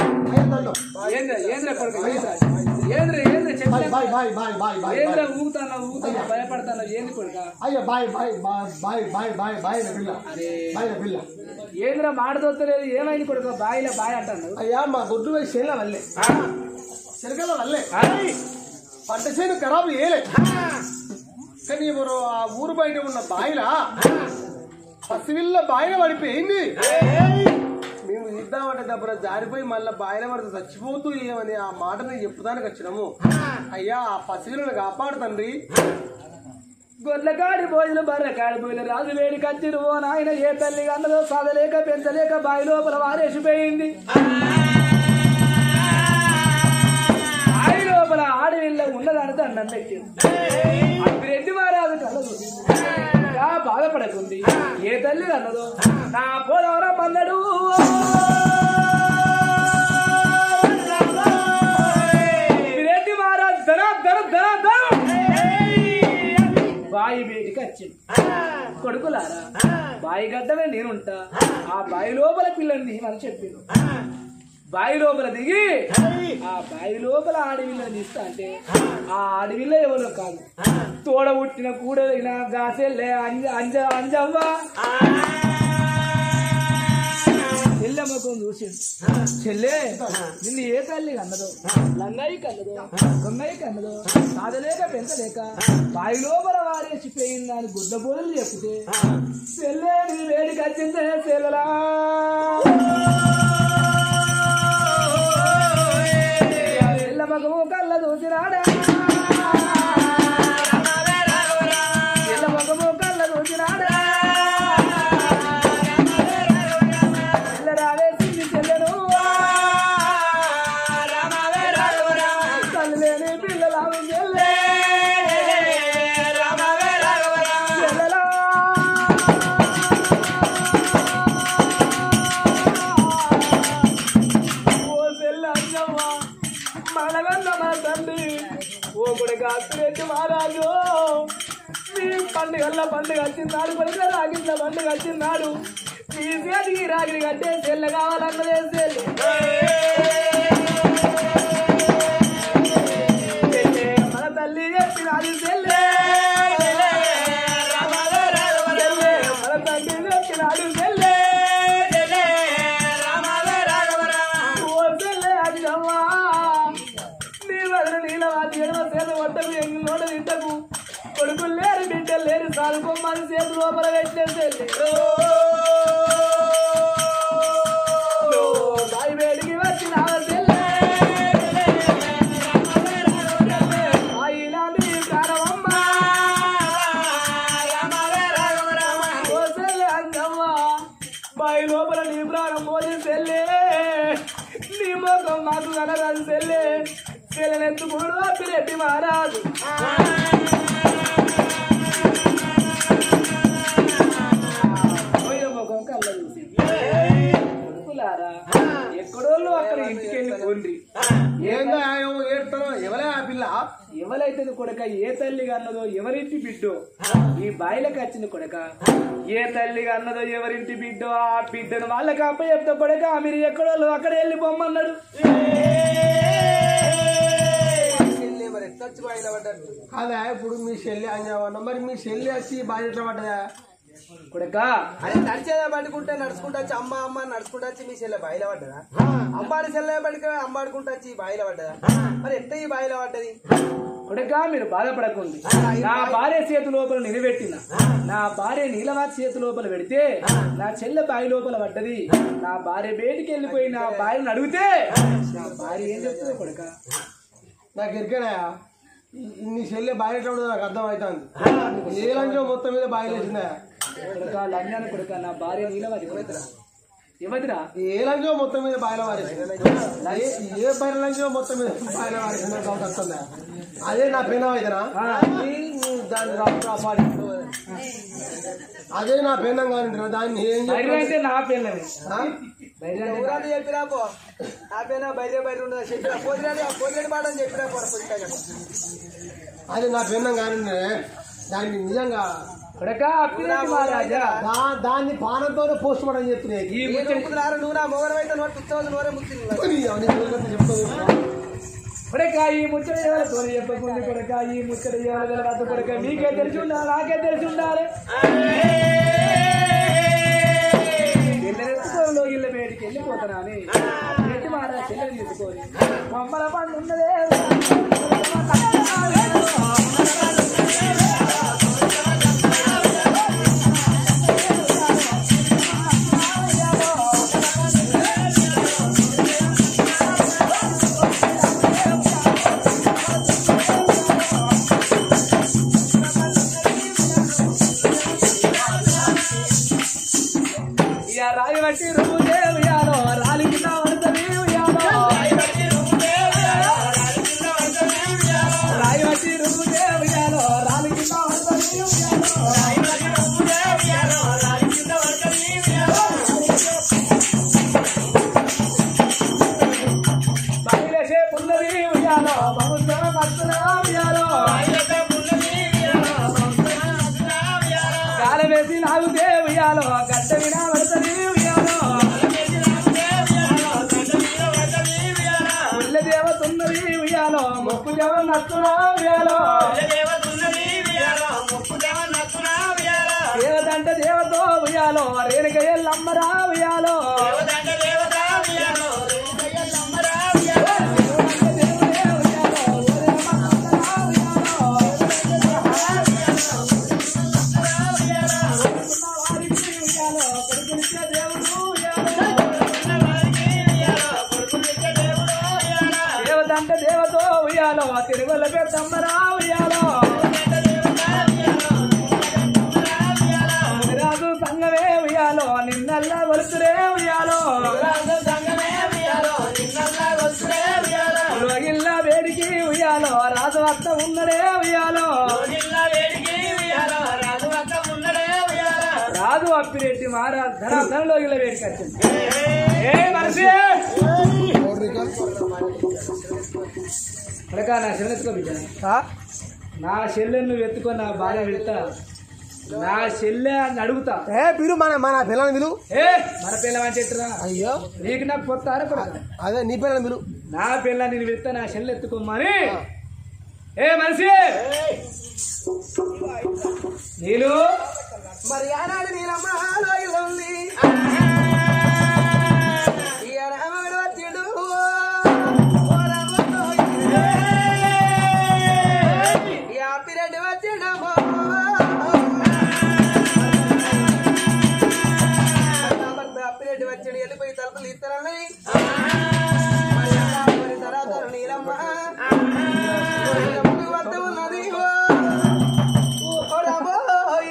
ఏంద్ర ఏంద్ర కొడుకు ఏంద్ర ఏంద్ర ఏంద్ర చెప్పలే bye bye bye bye bye ఏంద్ర ఊగుతానా ఊగుతానా భయపడతానా ఏంది కొడుక అయ్యో bye bye bye bye bye bye bye రా పిల్ల అరే బాయ్ రా పిల్ల ఏంద్ర మాట దొత్తలేదు ఏమైంది కొడుక బాయిలో బాయ్ అంటాను అయ్యా మా గుడ్డు వేసి చేనుల వల్లే చెరకల వల్లే ఆ, పంట చేను ఖరాబు చేయలే కానీ ఇప్పుడు ఆ ఊరు బయట ఉన్న బాయిలా పసివిల్ల బాయిల పడిపోయింది మేము ఇద్దామంటే దెబ్బ జారిపోయి మళ్ళీ బాయిల పడితే చచ్చిపోతూ ఏమని ఆ మాట నేను చెప్పుదానికి వచ్చినాము అయ్యా ఆ పసివిలను కాపాడు తండ్రి గొడ్ల కాడి పోయిన బర్రె కాడి పోయిన రాజు వేడి కచ్చిరు ఓ నాయన ఏ తల్లి అన్నదో సాధలేక పెంచలేక బావి లోపల వారేసిపోయింది బావి లోపల ఆడవిల్ల ఉన్నదాని దండం పెట్టింది రెడ్డి మహారాజు కళ్ళ చూసింది. ఇంకా బాధపడకుంది ఏ తల్లి అన్నదో నా పోదవరా పన్నడు రెడ్డి మహారాజు ధన ధన ధన ధన బాయి వేడికి వచ్చింది కొడుకులారా బాయి గడ్డమే నేనుంటా ఆ బాయి లోపల పిల్లని దిగమని చెప్పిండు బాయి లోపల దిగి ఆ బాయి లోపల ఆడవిల్లని తీస్తా అంటే ఆ అడవిలో ఎవరో కాదు తోడ పుట్టిన కూడైన గాసెల్లే అంజ అంజ అంజవ్వ చెల్లెమ్మకం చూసిండు చెల్లె నిన్ను ఏ తల్లి కన్నదో లంగయ్య కన్నదో గొంగయ్య కన్నదో సాధలేక పెంచలేక బావి లోపల వాడేసిపోయింది అని గుడ్డ బోధలు చెప్తే చెల్లె నీ వేడికి వచ్చిందే చెల్లెలా చెల్లమ్మకము కళ్ళ చూసినాడా చెల్లమ్మకము కళ్ళ చూసినాడా రావేసింది చెల్లెను తల్లి లేని పిల్లలాము చెల్లె చెల్లెలా ఓ చెల్లె అన్నమ్మ మనగన్న మా తండ్రి ఓ కొడుక అత్తిరెడ్డి మహారాజు మీ పండుగల్ల పండుగ వచ్చిన్నాడు కొడుక రాగిన పండుగ వచ్చిన్నాడు మీ చేతికి రాగిరి కట్టే చెల్లె కావాలన్నదే చెల్లె మన తల్లి చెప్పినది చెల్లె చెల్లె, మన తల్లి చెప్పినది చెల్లె ఓ చెల్లె అడిగమ్మా నీ వదిన నీలవాది ఎడమ చేత ఒట్టకు ఎంగి నోట తింటకు కొడుకులు లేరు బిడ్డలు లేరు సాలుకోమ్మని చేతి లోపల పెట్టేసి బాయి వేడికి వచ్చిన చెల్లె బాయిలాంటి ప్రాణమమ్మ ఓ చెల్లె అంగమ్మ బాయి లోపల నీ ప్రాణం పోయి చెల్లె నీ ముఖం మాకు కనరాదు చెల్లె చెల్లెనెత్తుకుడు అప్పిరెడ్డి మహారాజు పోయిన ముఖం కళ్ళ చూసి కొడుకులారా ఎక్కడోళ్ళు అక్కడ ఇంటికి వెళ్ళి పోండ్రి ఏందో ఏమో ఏడుతానో ఎవరే ఆ పిల్ల ఎవరైతే కొడక ఏ తల్లిగా అన్నదో ఎవరింటి బిడ్డో ఈ బాయిలకు వచ్చిన కొడక ఏ తల్లిగా అన్నదో ఎవరింటి బిడ్డో ఆ బిడ్డను వాళ్ళకి అప్ప చెప్తా కొడక మీరు ఎక్కడోళ్ళు అక్కడ వెళ్ళి పొమ్మన్నాడు కాదా ఇప్పుడు మీ చెల్లి అంజావన్న మరి మీ చెల్లి వచ్చి బాధ్యత ఎట్లా పడ్డదా కొడక అరే నడిచేదా పడుకుంటే నడుచుకుంటా వచ్చి అమ్మ అమ్మ నడుచుకుంటా వచ్చి మీ చెల్లె బాయిలో పడ్డదా అమ్మాడి చెల్లె పడితే అమ్మాడుకుంటా వచ్చి ఈ బాయిలో పడ్డదా మరి ఎట్ట ఈ బాయిలో పడ్డది కొడక మీరు బాధపడకండి నా భార్య చేతి లోపల నిలబెట్టిన నా భార్య నీలవాతి చేతి లోపల పెడితే నా చెల్లె బావి లోపల పడ్డది నా భార్య బయటికి వెళ్ళిపోయి నా భార్యను అడిగితే నా భార్య ఏం చెప్తుంది కొడక నాకు ఎరికడా నీ చెల్లి బాధ్యత ఎట్లా ఉంటుందో నాకు అర్థం అవుతుంది ఏ లంచం మొత్తం మీద బాయిలు వేసిందా కొడక లంజాన కొడక నా భార్య నీలవాతి యువతిరా యువతిరా ఏ లంచం మొత్తం మీద బాయిల వారేసింది ఏ- ఏ బయట లంచం మొత్తం మీద బాయిల వారేసిందా డౌట్ వస్తుందా అదే నా పెనం అయితేనా నువ్వు దాన్ని రా- కాపాడి అదే నా పెనం కానీ దాన్ని ఏం ధైర్యం చెప్పాలి? అంటే నా పిల్లమే ఆ? ధైర్యం అంటే ఊరాలు చెప్పిరా పో ఆ పైన బయట బయట ఉండదా చెప్పిరా పోతిరాని పోతిరాని పాఠం చెప్పిరా పో కొంచెం అది నా పెన్నం కానీ దాన్ని నిజంగా కొడక అప్పిరెడ్డి మహారాజా దా- దాన్ని పానంతోనే పోస్ట్ మార్టం చెప్తున్నాయి ఈ ఏ ముచ్చట నొప్పుతున్నారు నువ్వు నా మొగరం అయితే నోట్ ఉత్సవం నోరే ముత్తింది కొడక ఈ ముచ్చట ఎవరితో చెప్పకుండా కొడక ఈ ముచ్చట ఎవరి తర్వాత కొడక మీకే తెలిసి ఉండాలి నాకే తెలిసి ఉండాలి ఇళ్ళెత్తుకోలో ఇళ్ళ బయటికి వెళ్ళిపోతున్నాని అప్పిరెడ్డి మహారాజా చెల్లెలు తీసుకొని మమ్మల పండు ఉన్నదే ఇక రాయి బట్టి రువ్వు ఉయ్యాలో రాలి కింద పడుతుంది ఉయ్యాలో రాయి బట్టి రువ్వు ఉయ్యాలో రాలి కింద పడుతుంది ఉయ్యాలో బయలుసే పున్నది ఉయ్యాలో బహుశా మత్తున ఉయ్యాలో గాలి వేసి నాగుతే ఉయ్యాలో గడ్డ వినా పడుతుంది ఉయ్యాలో ఉల్ల దేవతున్నది ఉయ్యాలో మొక్కు దేవ నచ్చున ఉయ్యాలో దేవతంటే దేవతో ఉయ్యాలో రేణుక ఎల్లమ్మరా ఉయ్యాలో దేవతంటే దేవతో ఉయ్యాలో తిరుమల పెద్దమ్మరా ఉయ్యాలో రాజు సంగమే ఉయ్యాలో నిన్నల్లా వలుసురే ఉయ్యాలో ఉలగిల్ల వేడికి ఉయ్యాలో రాజు అత్త ఉన్నడే ఉయ్యాలో రాజు అప్పిరెడ్డి మహారాజ్ ధన ధనలో ఇళ్ళ వేడికి వచ్చింది ఏ మనిషి కొడక నా చెల్లెత్తుకో బిడ్డ నా చెల్లెని నువ్వు ఎత్తుకొని నా భార్య వెళ్తా నా చెల్లె అని అడుగుతా ఏ పిలు మన మన పిల్లని పిలు ఏ మన పిల్ల అంటే ఎట్టురా? అయ్యో నీకు నాకు కొత్తారా కొడక అదే నీ పిల్లని పిలు నా పిల్ల నేను వెళ్తా నా చెల్లె ఎత్తుకోమని ఏ మనిషి నీళ్ళు మరి ఆనాడు నీలమ్మ లోయలో ఉంది ఈ రాముడు వచ్చిండు ఓ రాముడు ఈ అప్పిరెడ్డి వచ్చిండమ్మో అప్పిరెడ్డి వచ్చాడు వెళ్ళిపోయి తలుపులు ఇస్తారని మరి తర్వాత నీలమ్మ నీలమ్మకు వద్ద ఉన్నది ఓ రామోయ్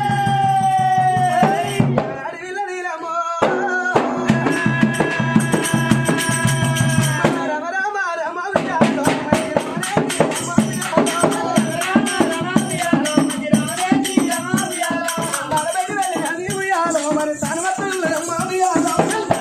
అడవిలో నీలమ్మో రమ రమ రమ విజయాలో నలభై వెళ్ళి అది ఉయ్యాలో మరి తనవత్తులు రమ్మ ఉయ్యాలో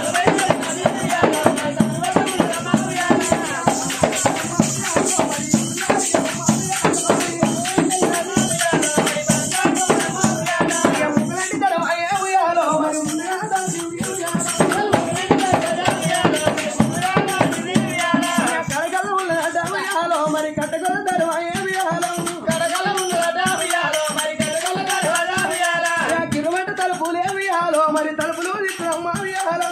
మరి కట్టగల దర్వాయే విహాలం కడగల ముందట విహాలో మరి కడగల దర్వాజా విహాల కిరుమంట తలుపులే విహాలో మరి తలుపులు విక్రమ విహాలం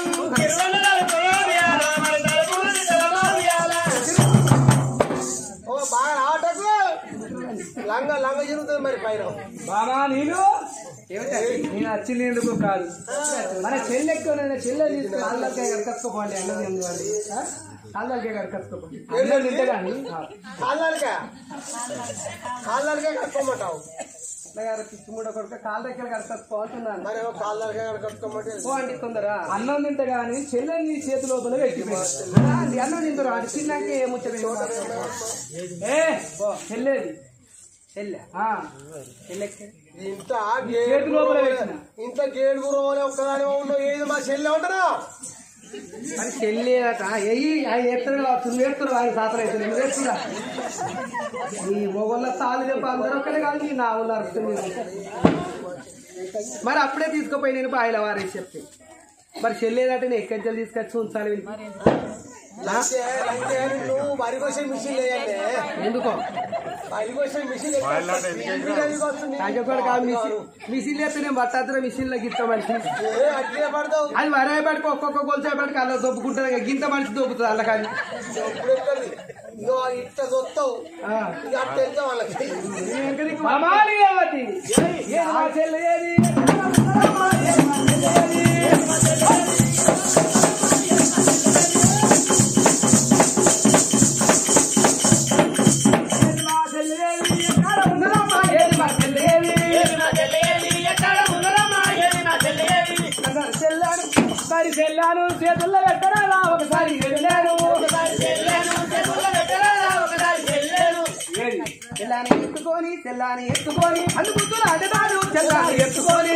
ఓ బాగా రావటకు లంగ లంగ జరుగుతుంది మరి పైన బాబా నీళ్ళు నేను వచ్చింది ఎందుకు కాదు మన చెల్లె ఎక్కువ చెల్లె తీసుకుని అల్లకే కట్టుకోపోండి అన్నం తినండి అల్లకే కట్టుకోపోండి అన్నం తింటే కానీ కాళ్ళకే కాళ్ళకే కట్టుకోమంటావు గారు పిచ్చిముడ కొడుక కాళ్ళ దగ్గర కట్టుకోవాల్సిందని మరి ఏమో కాళ్ళకే కట్టుకోమంటే ఓ అండి తొందర అన్నం తింటే కానీ చెల్లెని నీ చేతి లోపల పెట్టిపోయింది అండి అన్నం తింటారు అది తిన్నాక ఏముచ్చట ఏ చెల్లేది చెల్లె ఆ, చెల్లెక్కి ఇంత చేతి లోపల పెట్టిన ఇంత గేడు గురం ఒక్కదాని ఉన్నావు ఏది మా చెల్లె ఉంటారా అని చెల్లేదట ఎయ్యి ఆయన ఎత్తుడు కావచ్చు నువ్వు ఎత్తుడు ఆయన సాతలు అయితే నువ్వు ఎత్తుడా ఈ మొగోళ్ళ తాళ్ళు చెప్ప అందరూ ఒక్కడే కాదు నీ నా ఊళ్ళో అరుస్తుంది మరి అప్పుడే తీసుకుపోయి నేను బాయిల వారేసి చెప్తే మరి చెల్లేదట నేను ఎక్కడి నుంచి తీసుకొచ్చి ఉంచాలి వీళ్ళకి. లంచే లంచే నువ్వు వరి కోసే మిషన్ లేదండి ఎందుకో వరి కోసే మిషన్ వస్తుంది కాకపోతే కాదు మిషన్ మిషన్ లేస్తే నేను బట్టాత్ర మిషన్లో గిత్త మనిషి ఏ అట్లే పడతావు అది వరాయి పట్టుకు ఒక్కొక్క గొలుసే పట్టుకు అలా దొబ్బుకుంటుంది గింత మనిషి దొబ్బుతుంది అల్ల కానీ ఎప్పుడు ఎక్కడిది ఇగో ఇట్ట చూస్తావు ఇక అట్ట వెళ్తావు వాళ్ళకి మమాలి అవతి ఏది మా చెల్లి ఏది ఏది మా చెల్లి ఏది ఎక్కడ ఉన్నదమ్మా ఏది మా చెల్లి ఏది ఒకసారి చెల్లాను ఒకసారి చెల్లాను చేతుల్లో పెట్టరాదా ఒకసారి వెళ్ళాను ఏది తెల్లాని ఎత్తుకొని తెల్లాని ఎత్తుకొని అందుకుంటున్న అడ్డదాడు తెల్లాని ఎత్తుకొని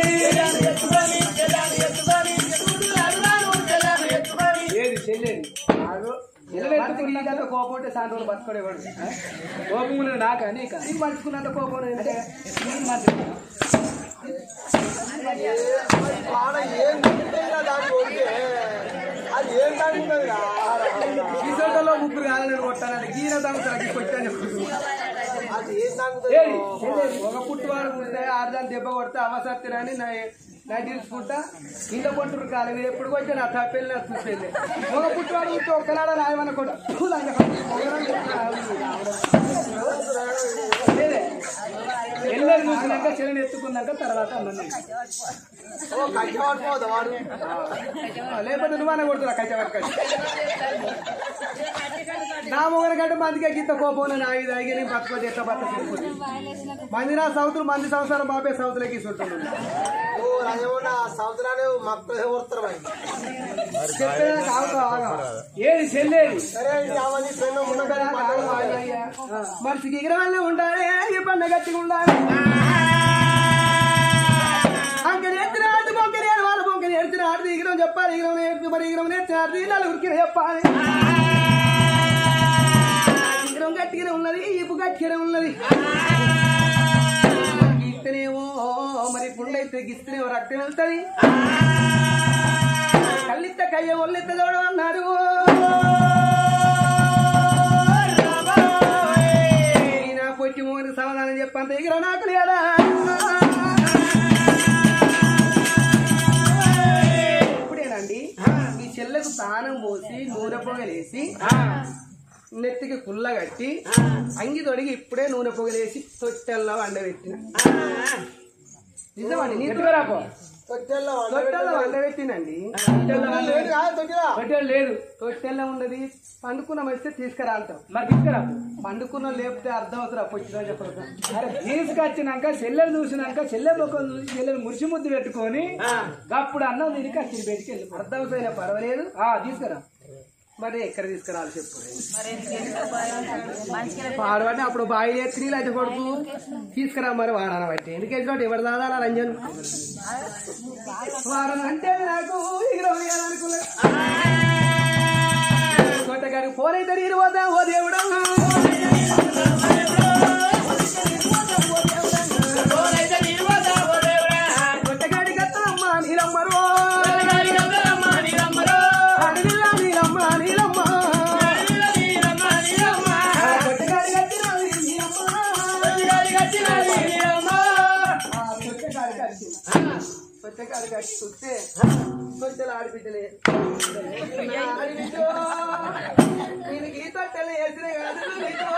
ఏది చెల్లేది మనసుకి నీకంత కోపం ఉంటే సాయంత్రం రోజులు బతుకోడేవాడు కోపం ఉన్నది నాకా నీకా నీకు మర్చుకున్నంత కోపం అంటే వాడ ఏం తింటుందిరా దాన్ని కొడితే అది ఏం తాగుతుంది కిషోర్లో ముగ్గురు కాదని కొట్టానంటే గీర తాగుతారు కొట్టాను అది ఏం తాగుతుంది ఏది చెల్లేది ఒక పుట్టువారు పుడితే ఆరుదాన్ని దెబ్బ కొడితే అవసత్తినని నా నా తీసుకుంటా ఇంత కొంటారు కాలం మీరు ఎప్పుడు కొంచెం నా తప్పెళ్ళి నా చూసేది ఒక పుట్టువాడు పుట్టి ఒక్కనాడ నాయమన్న కొట్ట ఎల్లరు చూసినాక చెల్లిని ఎత్తుకున్నాక తర్వాత అన్నది ఓ కట్టి పడిపోదు వాడు లేకపోతే నువ్వనే కొడుతున్నా కచ్చ పట్టుకొని నా మొగల కంటే మందికి గింత కోపం నా ఇది అడిగి నేను బతుకోతే ఎట్లా బతుకు మంది నా సౌతులు మంది సంవత్సరం బాబే సౌతులకి ఇస్తుంటున్నాను ఓ రాజమోహన్ ఆ సంవత్సరాలు మక్కలు కొడతారు మరి చెప్పేదా కావుతా ఆగా ఏది చెల్లేది సరే అండి అవన్నీ ఫ్రెండ్ ఉన్న మనిషికి ఎగిరవల్లే ఉండాలి ఈ పండుగ గట్టిగా ఉండాలి అంకని ఎత్తిన ఆడి బొంకని ఏడు వాళ్ళ బొంకని ఎత్తిన ఆడి ఎగిరం చెప్పాలి ఎగిరం నేర్పి మరి ఎగిరం నేర్చిన ఆడి నలుగురికి చెప్పాలి ఎగిరం గట్టిగానే ఉన్నది ఈపు గట్టిగానే ఉన్నది గీస్తేనేమో మరి పుండైతే గిస్తేనేమో రక్తం వెళ్తుంది కళ్ళిత్త కయ్య ఒళ్ళెత్త చూడమన్నాడు ఈయన పొట్టి మోని సమాధానం చెప్పంత ఎగిర నాకు లేదా ఇప్పుడేనండి ఈ చెల్లకు స్థానం పోసి నూనె పొగలేసి నెత్తికి కుల్ల కట్టి అంగి తొడిగి ఇప్పుడే నూనె పొగలేసి తొట్టెల్లో వండబెట్టిన నిజమండి నీ ఎత్తుకురాపో తొట్టెల్లో తొట్టెల్లో వండబెట్టినండి లేదు కాదు తొట్టిరా పెట్టేది లేదు తొట్టెల్లో ఉన్నది పండుకున్న వస్తే తీసుకురా అంటాం మరి తీసుకురాపో పండుకున్న లేపితే అర్థం అవుతుంది పొచ్చిగా చెప్పరు అరే తీసుకొచ్చినాక చెల్లెలు చూసినాక చెల్లె ముఖం చూసి చెల్లెలు మురిసి ముద్దు పెట్టుకొని అప్పుడు అన్నం తిరిగి అచ్చిన బయటికి వెళ్ళి అర్థం అవుతుంది పర్వాలేదు ఆ తీసుకురా మరి ఎక్కడ తీసుకురావాలి చెప్పు పాడబట్టి అప్పుడు బాయి ఎత్తి అయితే కొడుకు తీసుకురా మరి వారాన బట్టి ఎందుకంటే ఎవరు దాదాలా రంజన్ వారం అంటే నాకు ఇరవై అనుకున్నా కొట్టగారికి ఫోన్ అయితే నేను పోతా ఓ దేవుడు కొట్టగాడి కత్తమ్మ నీలమ్మరు అడవిలో నీలమ్మ నీలమ్మ కొట్టగాడి కత్తినది నీలమ్మ కొట్టగాడి కత్తి కొట్టగాడి కత్తి చూస్తే కొట్టెలు ఆడిపిట్టలే ఆడిపిట్టో నేను ఈ తొట్టెలు వేసిన కాదు బిడ్డో.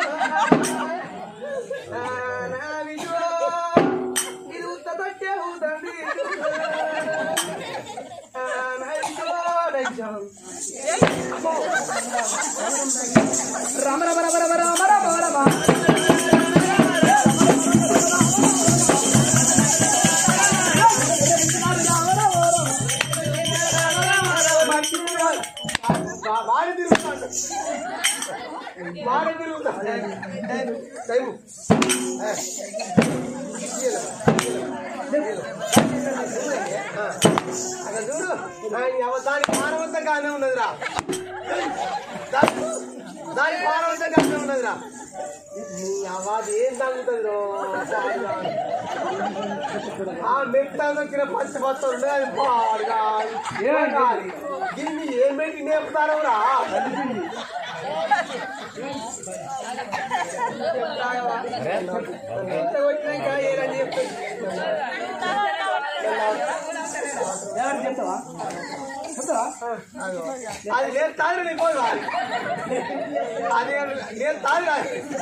ఆ, నా బిడ్డో, ఇది ఉత్త తొట్టె ఊతండి ఆ, నా బిడ్డో, నా బిడ్డో. రమ రమ రమ రమ రమ రమ రమ వాడి తిరుగుతాడు వాడి తిరుగుతాడు టైము ఏ. అక్కడ చూడు ఆ, ఎవ- దాని పానవంతా కానే ఉన్నదిరా దా- దాని పానవంతా కానే ఉన్నదిరా నీ అవాది ఏం తగ్గుతుంది ఆ మెట్ట దొక్కిన పచ్చి పచ్చ ఉండే అది పాడుగా ఏమైంది? గిన్ని ఏం పెట్టి నేర్పుతారు రా ఎంత వచ్చినాక ఏరని చెప్తే ఏమని చెప్తావా చెప్తావా అది నేను తాగిన నీకు పోదు అది. అది నేను తాగిన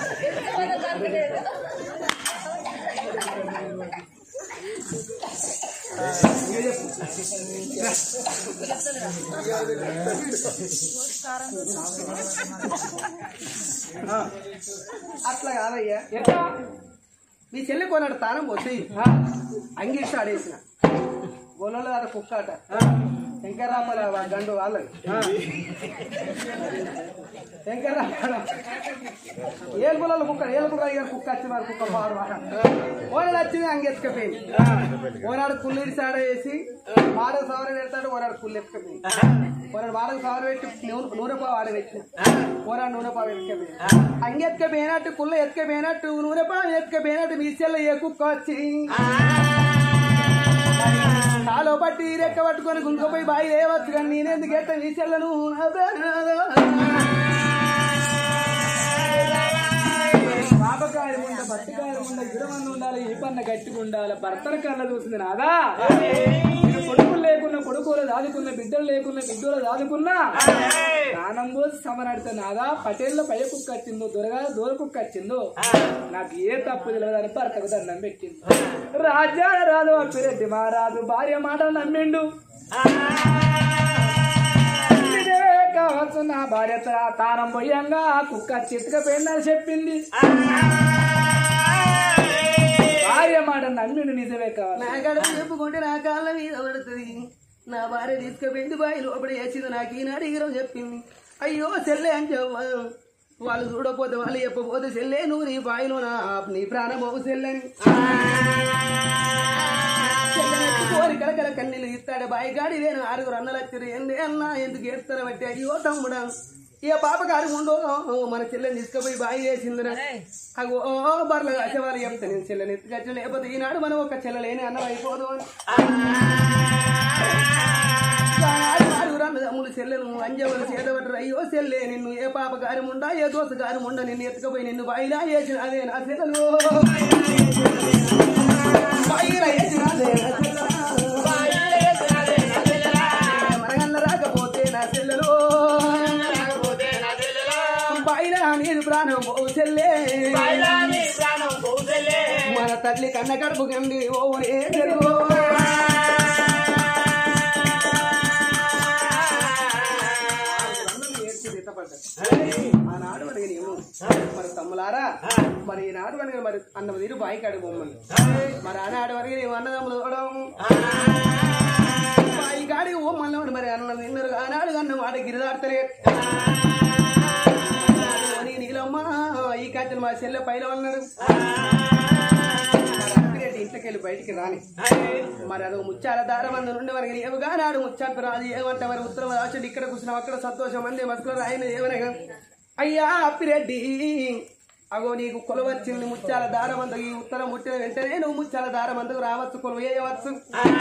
అట్లా కాదయ్యా ఎట్లా మీ చెల్లి కొన్నాడు తానం పోతే ఆ, అంగీష్ ఆడేసిన గొల్లలో అక్కడ కుక్క అట శంకర్రాపల గండు వాళ్ళది శంకర్రాపల ఏలుగులలో కుక్క ఏలుగుల కుక్క వచ్చి మరి కుక్క పాడు ఓనాడు వచ్చింది అంగెత్తుకపోయింది ఓనాడు కుళ్ళిరి సాడ వేసి వాడకు సవర పెడతాడు ఓనాడు కుళ్ళు ఎత్తుకపోయింది ఓనాడు వాడకు సవర పెట్టి నూనె నూనె పావు ఆడ పెట్టిన ఓనాడు నూనె పావు ఎత్తుకపోయింది అంగెత్తుకపోయినట్టు కుళ్ళ ఎత్తుకపోయినట్టు నూనె పావు ఎత్తుకపోయినట్టు మీ చెల్ల ఏ కుక్క వచ్చి కాలో పట్టి రెక్క పట్టుకొని గుంకపోయి బాయి లేవచ్చు కానీ నేనెందుకు ఎట్ట నీ చెల్లను పాపకాయ ఉండ బట్టికాయ ఉండ ఇరమంది ఉండాలి ఈ పన్న గట్టిగా ఉండాలి భర్తల కళ్ళ చూసింది నాదా నేను కొడుకులు లేకున్నా కొడుకులు దాదుకున్న బిడ్డలు లేకున్నా బిడ్డలు దాదుకున్నా ప్రాణం పోసి సమరాడితే నాదా పటేల్లో పై కుక్క వచ్చిందో దొరగా దూర కుక్క వచ్చిందో నాకు ఏ తప్పు తెలియదని భర్తకు దండం పెట్టింది రాజా రాదు అప్పిరెడ్డి మహారాజు భార్య మాట నమ్మిండు నిజమే కావచ్చు నా భార్య తా- తానం పోయంగా కుక్క చితకపోయిందని చెప్పింది భార్య మాట నమ్మిండు నిజమే కావాలి నా గడప చెప్పుకుంటే నా కాళ్ళ మీద పడుతుంది నా భార్య తీసుకుపోయింది బాయి లోపల వేసింది నాకు ఈనాడు ఈరోజు చెప్పింది అయ్యో చెల్లె అని చెప్ప వాళ్ళు చూడకపోతే వాళ్ళు చెప్పపోతే చెల్లె నువ్వు నీ బాయిలో నా నీ ప్రాణం పోవు చెల్లెని కోరి కలకల కన్నీళ్ళు ఇస్తాడు బాయి గాడి వేను ఆరుగురు అన్నలు వచ్చారు ఏంది అన్న ఎందుకు ఏడుస్తారా బట్టి అయ్యో తమ్ముడా ఇక పాప గారు ఉండో మన చెల్లెని తీసుకుపోయి బాయి వేసిందిరా అగో ఓ బర్ల వాళ్ళు చెప్తా నేను చెల్లెని ఎత్తుకొచ్చి లేకపోతే ఈనాడు మనం ఒక చెల్లెలేని అన్నం అయిపోదు అని ఆనాడు ఆరుగురు అన్నదమ్ములు చెల్లెలు అంజవలు చేదబట్టరు అయ్యో చెల్లె నిన్ను ఏ పాప గారి ముండా ఏ దోస గారి ముండా నిన్ను ఎత్తుకుపోయి నిన్ను బాయిలా వేసిన అదే నా చెల్లెలు బాయిలా వేసిన అదే నా చెల్లెలు. మనగల్ల రాకపోతే నా చెల్లెలు బాయిల నేను ప్రాణం పోవు చెల్లె మన తల్లి కన్న కడుపు కండి ఓవరే జరుగు ఆనాడు మనకి ఏమో మరి తమ్ములారా మరి ఈనాడు మనకి మరి అన్న తీరు బాయికి అడుగు బొమ్మని మరి ఆనాడు వరకు నేను అన్నదమ్ములు చూడడం బాయి కాడికి బొమ్మలు మరి అన్న తిన్నారు ఆనాడు అన్న మాట గిరిదాడతలే అని నీలమ్మ ఈ కచ్చలు మా చెల్లె పైన ఉన్నాడు మరి ఇంట్లోకి వెళ్ళి బయటికి రాని మరి అది ముచ్చాల దారమంద నుండి మనకి ఏముగా నాడు ముచ్చాకు రాదు ఏమంటే మరి ఉత్తరం రాచండి ఇక్కడ కూర్చున్నాం అక్కడ సంతోషం అంది మసుకులు ఆయన ఏమనగా అయ్యా అప్పిరెడ్డి అగో నీకు కొలు వచ్చింది ముత్యాల దారమంద ఈ ఉత్తరం ముట్టిన వెంటనే నువ్వు ముత్యాల దారమందకు రావచ్చు కొలు వేయవచ్చు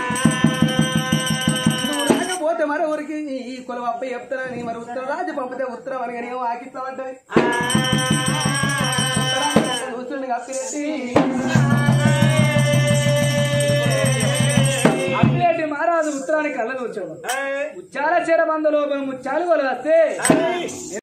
నువ్వు రాకపోతే మరి ఊరికి ఈ కొలు అప్ప చెప్తానని మరి ఉత్తరం రాజు పంపితే ఉత్తరం అనగానేమో ఆకిస్తా పడ్డది కూర్చుండి అప్పిరెడ్డి అప్పిరెడ్డి మహారాజు ఉత్తరానికి కళ్ళ కూర్చోడు ముచ్చాల చెడ మంద లోపల ముచ్చాలు కొలు వస్తే